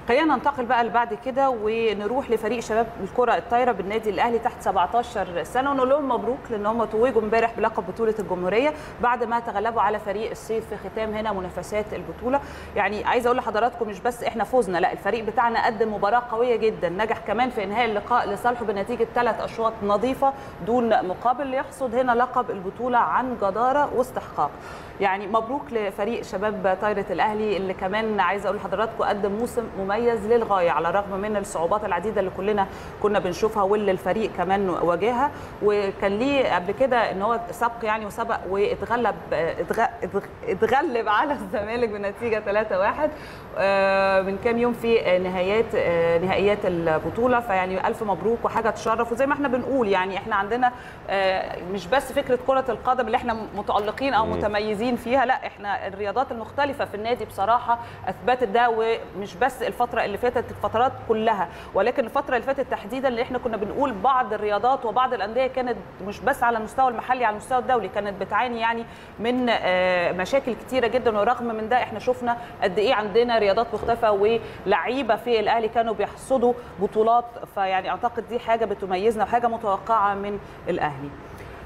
خلينا ننتقل بقى لبعد كده ونروح لفريق شباب الكره الطايره بالنادي الاهلي تحت 17 سنه ونقول لهم مبروك لان هم توجوا امبارح بلقب بطوله الجمهوريه بعد ما تغلبوا على فريق الصيف في ختام هنا منافسات البطوله يعني عايزه اقول لحضراتكم مش بس احنا فوزنا لا الفريق بتاعنا قدم مباراه قويه جدا نجح كمان في انهاء اللقاء لصالحه بنتيجه ثلاث اشواط نظيفه دون مقابل ليحصد هنا لقب البطوله عن جداره واستحقاق يعني مبروك لفريق شباب طايره الاهلي اللي كمان عايزه اقول لحضراتكم قدم موسم مميز للغايه على الرغم من الصعوبات العديده اللي كلنا كنا بنشوفها واللي الفريق كمان واجهها وكان ليه قبل كده ان هو سبق يعني وسبق واتغلب اتغلب على الزمالك بنتيجه 3-1 من كام يوم في نهايات نهائيات البطوله فيعني الف مبروك وحاجه تشرف وزي ما احنا بنقول يعني احنا عندنا مش بس فكره كره القدم اللي احنا متالقين او متميزين فيها لا احنا الرياضات المختلفه في النادي بصراحه اثبتت ده ومش بس الفتره اللي فاتت الفترات كلها ولكن الفتره اللي فاتت تحديدا اللي احنا كنا بنقول بعض الرياضات وبعض الانديه كانت مش بس على المستوى المحلي على المستوى الدولي كانت بتعاني يعني من مشاكل كتيره جدا ورغم من ده احنا شفنا قد ايه عندنا رياضات مختلفه ولعيبه في الاهلي كانوا بيحصدوا بطولات فيعني اعتقد دي حاجه بتميزنا وحاجه متوقعه من الاهلي